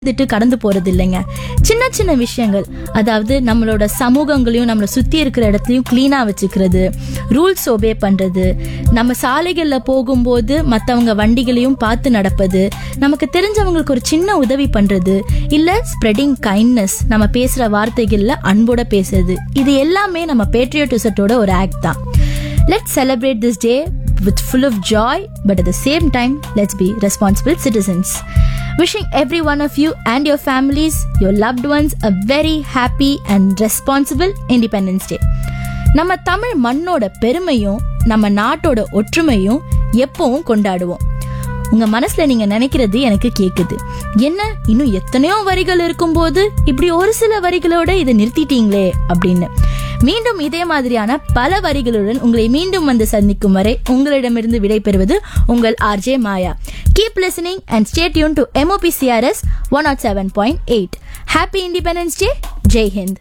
திட்டு கடந்து போறது இல்லைங்க சின்ன சின்ன விஷயங்கள் அதாவது நம்மளோட சமூகங்களையும் நம்மளை சுத்தி இருக்கிற இடத்துலையும் கிளீனா வச்சுக்கிறது ரூல்ஸ் ஒபே பண்றது நம்ம சாலைகள்ல போகும்போது மத்தவங்க வண்டிகளையும் பார்த்து நடப்பது நமக்கு தெரிஞ்சவங்களுக்கு ஒரு சின்ன உதவி பண்றது இல்ல ஸ்ப்ரெடிங் கைண்ட்னஸ் நம்ம பேசுற வார்த்தைகள்ல அன்போட பேசுறது இது எல்லாமே நம்ம பேட்ரியோட்டிசத்தோட ஒரு ஆக்ட் தான் let's celebrate this day with full of joy, but at the same time, let's be responsible citizens. Wishing every one of you and your families, your loved ones, a very happy and responsible Independence Day. நம்ம தமிழ் மண்ணோட பெருமையும் நம்ம நாட்டோட ஒற்றுமையும் எப்பவும் கொண்டாடுவோம் உங்க மனசுல நீங்க நினைக்கிறது எனக்கு கேக்குது என்ன இன்னும் எத்தனையோ வரிகள் இருக்கும்போது இப்படி ஒரு சில வரிகளோட இதை நிறுத்திட்டீங்களே அப்படின்னு மீண்டும் இதே மாதிரியான பல வரிகளுடன் உங்களை மீண்டும் வந்து சந்திக்கும் வரை உங்களிடமிருந்து விடைபெறுவது உங்கள் RJ Maya keep listening and stay tuned to MOPCRS one nought seven point eight happy independence day Jai Hind